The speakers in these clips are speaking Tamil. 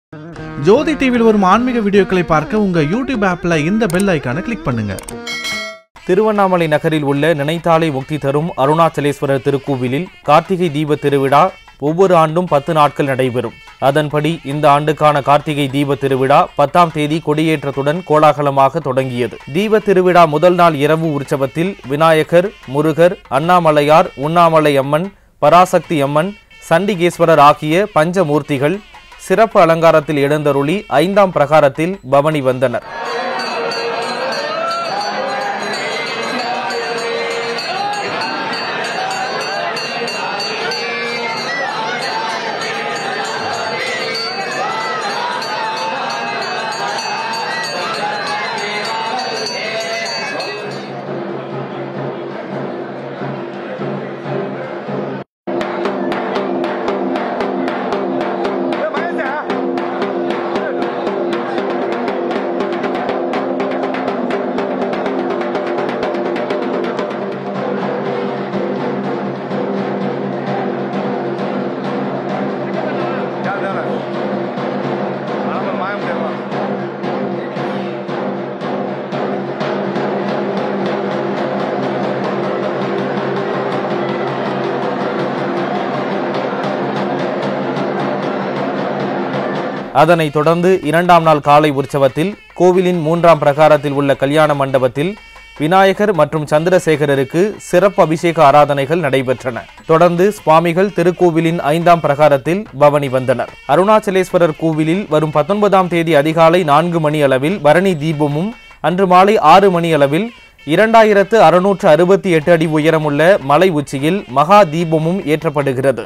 ஜோதி டிவியில் வரும் ஆன்மீக வீடியோக்களை பார்க்க உங்க யூடியூப் ஆப்ல இந்த பெல் ஐக்கானை கிளிக் பண்ணுங்க திருவண்ணாமலை நகரில் உள்ள நினைத்தாலே முக்தி தரும் அருணாச்சலேஸ்வரர் திருக்கோவிலில் கார்த்திகை தீப திருவிழா ஒவ்வொரு ஆண்டும் பத்து நாட்கள் நடைபெறும் அதன்படி இந்த ஆண்டுக்கான கார்த்திகை தீப திருவிழா பத்தாம் தேதி கொடியேற்றத்துடன் கோலாகலமாக தொடங்கியது தீப திருவிழா முதல் நாள் இரவு உற்சவத்தில் விநாயகர் முருகர் அண்ணாமலையார் உண்ணாமலை அம்மன் பராசக்தி அம்மன் சண்டிகேஸ்வரர் ஆகிய பஞ்சமூர்த்திகள் சிறப்பு அலங்காரத்தில் எழுந்தருளி ஐந்தாம் பிரகாரத்தில் பவனி வந்தனர் ચાલ ચાલ આરામ માયમ દેવા அதனைத் தொடர்ந்து இரண்டாம் நாள் காலை உற்சவத்தில் கோவிலின் மூன்றாம் பிரகாரத்தில் உள்ள கல்யாண மண்டபத்தில் விநாயகர் மற்றும் சந்திரசேகரருக்கு சிறப்பு அபிஷேக ஆராதனைகள் நடைபெற்றன தொடர்ந்து சுவாமிகள் திருக்கோவிலின் ஐந்தாம் பிரகாரத்தில் பவனி வந்தனர் அருணாச்சலேஸ்வரர் கோவிலில் வரும் பத்தொன்பதாம் தேதி அதிகாலை நான்கு மணி அளவில் பரணி தீபமும் அன்று மாலை ஆறு மணி அளவில் இரண்டாயிரத்து அறுநூற்று அறுபத்தி எட்டு அடி உயரமுள்ள மலை உச்சியில் மகா தீபமும் ஏற்றப்படுகிறது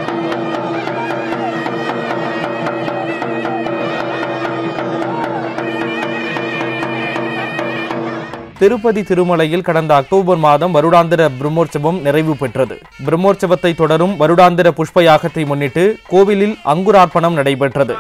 திருப்பதி திருமலையில் கடந்த அக்டோபர் மாதம் வருடாந்திர பிரம்மோற்சவம் நிறைவு பெற்றது பிரம்மோற்சவத்தை தொடரும் வருடாந்திர புஷ்ப யாகத்தை முன்னிட்டு கோவிலில் அங்குரார்ப்பணம் நடைபெற்றது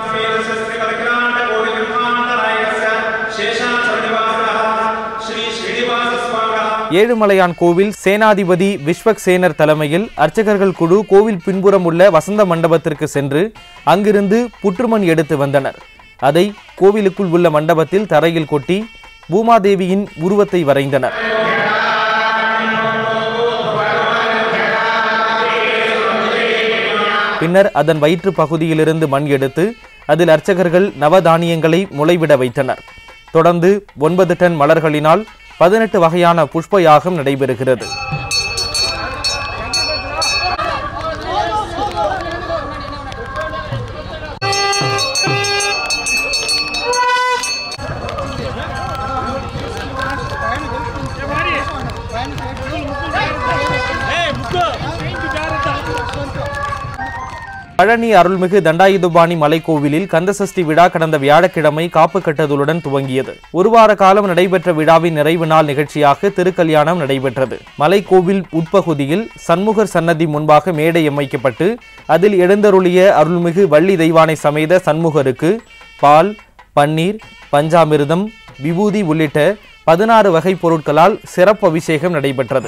ஏழுமலையான் கோவில் சேனாதிபதி விஸ்வக் சேனர் தலைமையில் அர்ச்சகர்கள் குழு கோவில் பின்புறம் உள்ள வசந்த மண்டபத்திற்கு சென்று அங்கிருந்து புற்றுமண் எடுத்து வந்தனர் அதை கோவிலுக்குள் உள்ள மண்டபத்தில் தரையில் கொட்டி பூமாதேவியின் உருவத்தை வரைந்தனர் பின்னர் அதன் வயிற்று பகுதியிலிருந்து மண் எடுத்து அதில் அர்ச்சகர்கள் நவதானியங்களை முளைவிட வைத்தனர் தொடர்ந்து ஒன்பது டன் மலர்களினால் பதினெட்டு வகையான புஷ்ப யாகம் நடைபெறுகிறது பழனி அருள்மிகு தண்டாயுதபாணி மலைக்கோவிலில் கந்தசஷ்டி விழா கடந்த வியாழக்கிழமை காப்பு கட்டுதலுடன் துவங்கியது ஒரு வார காலம் நடைபெற்ற விழாவின் நிறைவு நாள் நிகழ்ச்சியாக திருக்கல்யாணம் நடைபெற்றது மலைக்கோவில் உட்பகுதியில் சண்முகர் சன்னதி முன்பாக மேடை அமைக்கப்பட்டு அதில் எழுந்தருளிய அருள்மிகு வள்ளி தெய்வானை சமேத சண்முகருக்கு பால் பன்னீர் பஞ்சாமிர்தம் விபூதி உள்ளிட்ட பதினாறு வகை பொருட்களால் சிறப்பு அபிஷேகம் நடைபெற்றது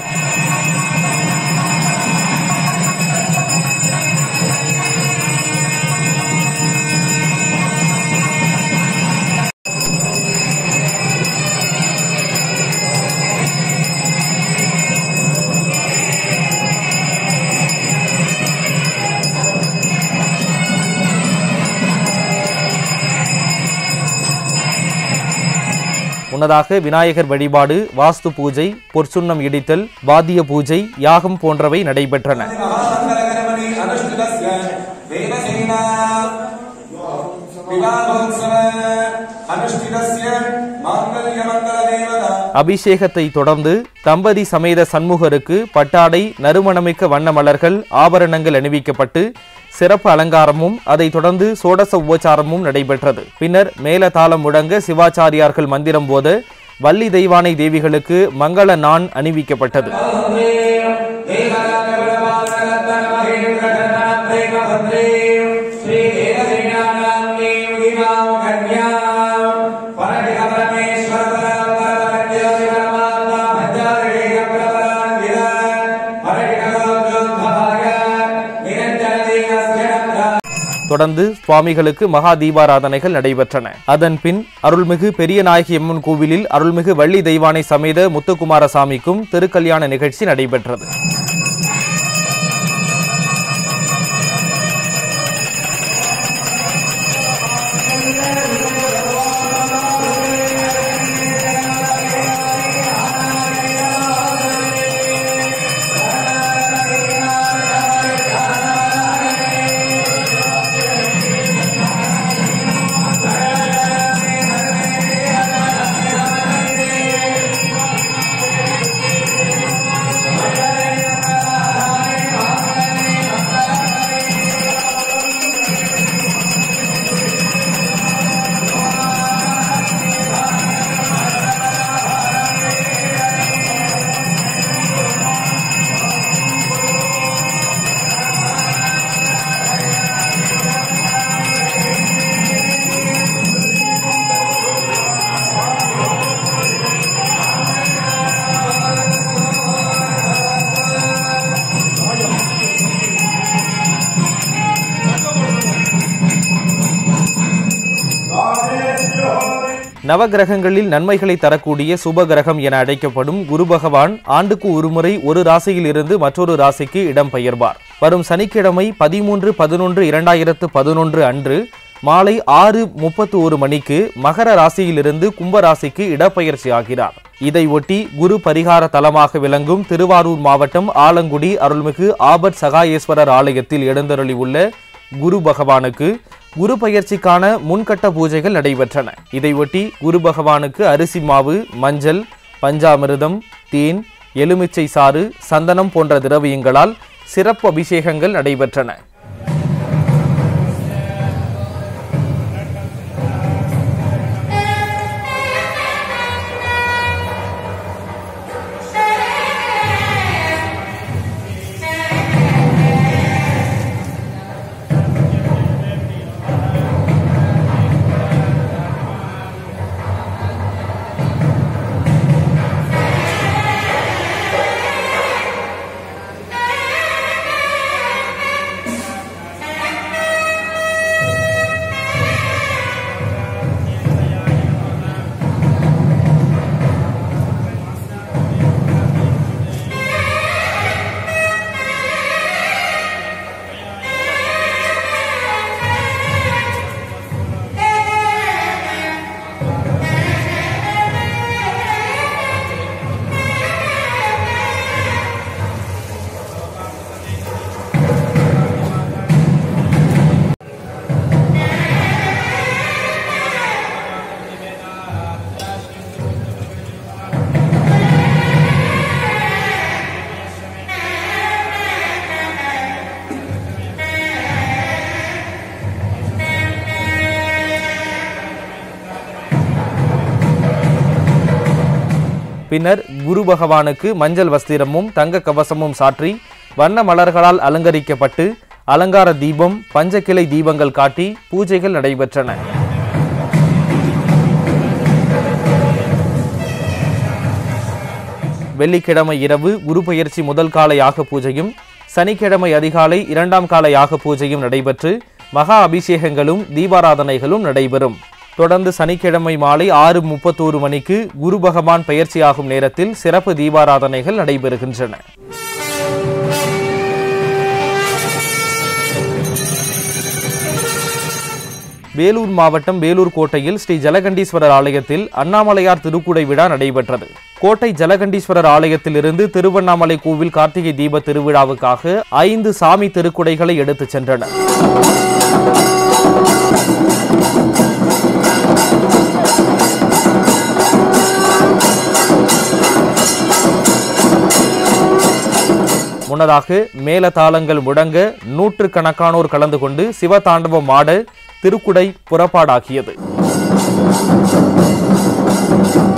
முன்னதாக விநாயகர் வழிபாடு வாஸ்து பூஜை பொற்சுண்ணம் இடித்தல் வாத்திய பூஜை யாகம் போன்றவை நடைபெற்றன महामङ्गलकरमणि अनुष्ठितस्य देवसेना विवाहोत्सव अनुष्ठितस्य माङ्गल्यमङ्गलदेवता அபிஷேகத்தை தொடர்ந்து தம்பதி சமேத சண்முகருக்கு பட்டாடை நறுமணமிக்க வண்ண மலர்கள் ஆபரணங்கள் அணிவிக்கப்பட்டு சிறப்பு அலங்காரமும் அதைத் தொடர்ந்து சோடச உபச்சாரமும் நடைபெற்றது பின்னர் மேலதாளம் முழங்க சிவாச்சாரியார்கள் மந்திரம் போத வள்ளி தெய்வானை தேவிகளுக்கு மங்கள நான் அணிவிக்கப்பட்டது परमेश्वर தொடர்ந்து சுவாமிகளுக்கு மகா தீபாராதனைகள் நடைபெற்றன அதன் பின் அருள்மிகு பெரியநாயகி அம்மன் கோவிலில் அருள்மிகு வள்ளி தெய்வானை சமேத முத்துக்குமாரசாமிக்கும் திருக்கல்யாண நிகழ்ச்சி நடைபெற்றது நவகிரகங்களில் நன்மைகளை தரக்கூடிய சுப கிரகம் என அழைக்கப்படும் குரு பகவான் ஆண்டுக்கு ஒருமுறை ஒரு ராசியில் இருந்து மற்றொரு ராசிக்கு இடம் பெயர்வார் வரும் சனிக்கிழமை பதிமூன்று பதினொன்று இரண்டாயிரத்து பதினொன்று அன்று மாலை ஆறு முப்பத்து ஒரு மணிக்கு மகர ராசியிலிருந்து கும்ப ராசிக்கு இடப்பெயர்ச்சி ஆகிறார் இதை ஒட்டி குரு பரிகார தலமாக விளங்கும் திருவாரூர் மாவட்டம் ஆலங்குடி அருள்மிகு ஆபத் சகாயேஸ்வரர் ஆலயத்தில் எழுந்தருளி உள்ள குரு பகவானுக்கு குரு பயிற்சிக்கான முன்கட்ட பூஜைகள் நடைபெற்றன இதையொட்டி குரு பகவானுக்கு அரிசி மாவு மஞ்சள் பஞ்சாமிர்தம் தேன் எலுமிச்சை சாறு சந்தனம் போன்ற திரவியங்களால் சிறப்பு அபிஷேகங்கள் நடைபெற்றன பின்னர் குரு பகவானுக்கு மஞ்சள் வஸ்திரமும் தங்க கவசமும் சாற்றி வண்ண மலர்களால் அலங்கரிக்கப்பட்டு அலங்கார தீபம் பஞ்சக்கிளை தீபங்கள் காட்டி பூஜைகள் நடைபெற்றன வெள்ளிக்கிழமை இரவு குரு பெயர்ச்சி முதல் கால யாக பூஜையும் சனிக்கிழமை அதிகாலை இரண்டாம் கால யாக பூஜையும் நடைபெற்று மகா அபிஷேகங்களும் தீபாராதனைகளும் நடைபெறும் தொடர்ந்து சனிக்கிழமை மாலை ஆறு முப்பத்தோரு மணிக்கு குரு பகவான் பெயர்ச்சியாகும் நேரத்தில் சிறப்பு தீபாராதனைகள் நடைபெறுகின்றன வேலூர் மாவட்டம் வேலூர் கோட்டையில் ஸ்ரீ ஜலகண்டீஸ்வரர் ஆலயத்தில் அண்ணாமலையார் திருக்குடை விழா நடைபெற்றது கோட்டை ஜலகண்டீஸ்வரர் ஆலயத்திலிருந்து திருவண்ணாமலை கோவில் கார்த்திகை தீப திருவிழாவுக்காக ஐந்து சாமி திருக்குடைகளை எடுத்துச் சென்றனர் முன்னதாக மேலதாளங்கள் முழங்க நூற்றுக்கணக்கானோர் கலந்து கொண்டு சிவதாண்டவம் ஆட திருக்குடை புறப்பாடாகியது